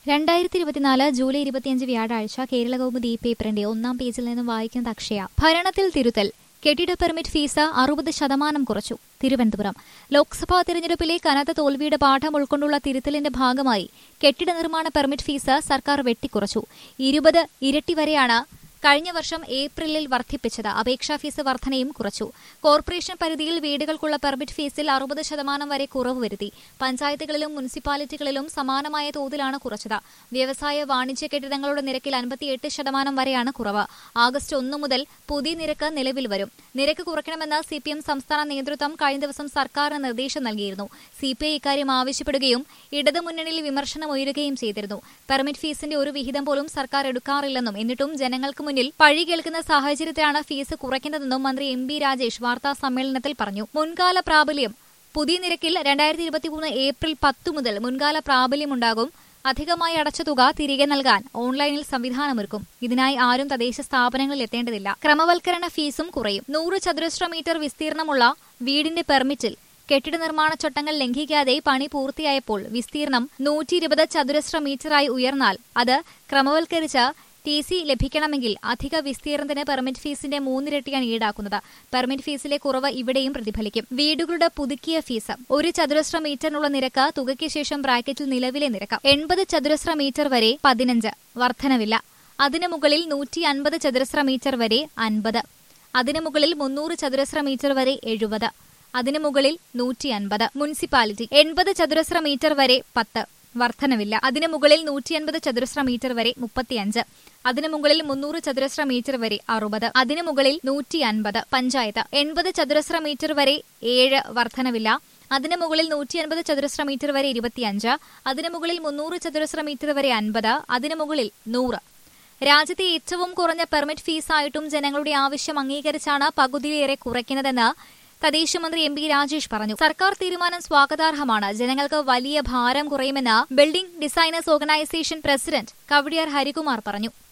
രണ്ടായിരത്തി ഇരുപത്തിനാല് ജൂലൈ ഇരുപത്തിയഞ്ച് വ്യാഴാഴ്ച കേരള കൗമുദി പേപ്പറിന്റെ ഒന്നാം പേജിൽ നിന്നും വായിക്കുന്നത് അക്ഷയ ഭരണത്തിൽ തിരുത്തൽ കെട്ടിട പെർമിറ്റ് ഫീസ് അറുപത് ശതമാനം കുറച്ചു തിരുവനന്തപുരം ലോക്സഭാ തിരഞ്ഞെടുപ്പിലെ കനത്ത തോൽവിയുടെ പാഠം ഉൾക്കൊണ്ടുള്ള തിരുത്തലിന്റെ ഭാഗമായി കെട്ടിട നിർമ്മാണ പെർമിറ്റ് ഫീസ് സർക്കാർ വെട്ടിക്കുറച്ചു ഇരുപത് ഇരട്ടി വരെയാണ് കഴിഞ്ഞ വർഷം ഏപ്രിലിൽ വർദ്ധിപ്പിച്ചത് അപേക്ഷാ ഫീസ് വർധനയും കുറച്ചു കോർപ്പറേഷൻ പരിധിയിൽ വീടുകൾക്കുള്ള പെർമിറ്റ് ഫീസിൽ അറുപത് ശതമാനം വരെ കുറവ് വരുത്തി പഞ്ചായത്തുകളിലും മുനിസിപ്പാലിറ്റികളിലും സമാനമായ തോതിലാണ് കുറച്ചത് വ്യവസായ വാണിജ്യ കെട്ടിടങ്ങളുടെ നിരക്കിൽ അൻപത്തിയെട്ട് ശതമാനം വരെയാണ് കുറവ് ആഗസ്റ്റ് ഒന്ന് മുതൽ പുതിയ നിരക്ക് നിലവിൽ വരും നിരക്ക് കുറയ്ക്കണമെന്ന് സി പി എം സംസ്ഥാന നേതൃത്വം കഴിഞ്ഞ ദിവസം സർക്കാരിന് നിർദ്ദേശം നൽകിയിരുന്നു സി പി ഐ ഇക്കാര്യം ആവശ്യപ്പെടുകയും ഇടതുമുന്നണിയിൽ വിമർശനം ഉയരുകയും ചെയ്തിരുന്നു പെർമിറ്റ് ഫീസിന്റെ ഒരു വിഹിതം പോലും സർക്കാർ എടുക്കാറില്ലെന്നും എന്നിട്ടും ജനങ്ങൾക്ക് മുന്നിൽ പഴി കേൾക്കുന്ന സാഹചര്യത്തിലാണ് ഫീസ് കുറയ്ക്കുന്നതെന്നും മന്ത്രി എം ബി രാജേഷ് വാർത്താ സമ്മേളനത്തിൽ പറഞ്ഞു മുൻകാല പ്രാബല്യം പുതിയ നിരക്കിൽ രണ്ടായിരത്തി ഇരുപത്തിമൂന്ന് ഏപ്രിൽ പത്ത് മുതൽ മുൻകാല പ്രാബല്യമുണ്ടാകും അധികമായി അടച്ച തുക തിരികെ നൽകാൻ ഓൺലൈനിൽ സംവിധാനമൊരുക്കും ഇതിനായി ആരും തദ്ദേശ സ്ഥാപനങ്ങളിൽ എത്തേണ്ടതില്ല ക്രമവൽക്കരണ ഫീസും കുറയും നൂറ് ചതുരശ്ര മീറ്റർ വിസ്തീർണമുള്ള വീടിന്റെ പെർമിറ്റിൽ കെട്ടിട നിർമ്മാണ ചട്ടങ്ങൾ ലംഘിക്കാതെ പണി പൂർത്തിയായപ്പോൾ വിസ്തീർണം നൂറ്റി ഇരുപത് ചതുരശ്ര മീറ്ററായി ഉയർന്നാൽ അത് ക്രമവൽക്കരിച്ച് ടി സി ലഭിക്കണമെങ്കിൽ അധിക വിസ്തീർണത്തിന് പെർമിറ്റ് ഫീസിന്റെ മൂന്നിരട്ടിയാണ് ഈടാക്കുന്നത് പെർമിറ്റ് ഫീസിലെ കുറവ് ഇവിടെയും പ്രതിഫലിക്കും വീടുകളുടെ പുതുക്കിയ ഫീസ് ഒരു ചതുരശ്ര മീറ്ററിനുള്ള നിരക്ക് തുകയ്ക്ക് ശേഷം ബ്രാക്കറ്റിൽ നിലവിലെ നിരക്ക് എൺപത് ചതുരശ്ര മീറ്റർ വരെ പതിനഞ്ച് വർധനവില്ല അതിനു മുകളിൽ നൂറ്റി അൻപത് ചതുരശ്ര മീറ്റർ വരെ അൻപത് അതിനു മുകളിൽ മുന്നൂറ് ചതുരശ്ര മീറ്റർ വരെ എഴുപത് അതിനു മുകളിൽ നൂറ്റി അൻപത് മുനിസിപ്പാലിറ്റി എൺപത് ചതുരശ്ര മീറ്റർ വരെ പത്ത് വർധനവില്ല അതിനു മുകളിൽ നൂറ്റി അൻപത് ചതുരശ്ര മീറ്റർ വരെ മുപ്പത്തിയഞ്ച് അതിനു മുകളിൽ മുന്നൂറ് ചതുരശ്ര മീറ്റർ വരെ അറുപത് അതിനു മുകളിൽ നൂറ്റി അൻപത് പഞ്ചായത്ത് എൺപത് ചതുരശ്ര മീറ്റർ വരെ ഏഴ് വർധനവില്ല അതിനു മുകളിൽ നൂറ്റി അൻപത് ചതുരശ്ര മീറ്റർ വരെ ഇരുപത്തിയഞ്ച് അതിനു മുകളിൽ മുന്നൂറ് ചതുരശ്ര മീറ്റർ വരെ അൻപത് അതിനു മുകളിൽ നൂറ് രാജ്യത്തെ ഏറ്റവും കുറഞ്ഞ പെർമിറ്റ് ഫീസായിട്ടും ജനങ്ങളുടെ ആവശ്യം അംഗീകരിച്ചാണ് പകുതിയിലേറെ കുറയ്ക്കുന്നതെന്ന് തദ്ദേശമന്ത്രി എം പി രാജേഷ് പറഞ്ഞു സർക്കാർ തീരുമാനം സ്വാഗതാർഹമാണ് ജനങ്ങൾക്ക് വലിയ ഭാരം കുറയുമെന്ന് building designers organisation president Kavadiyar Harikumar പറഞ്ഞു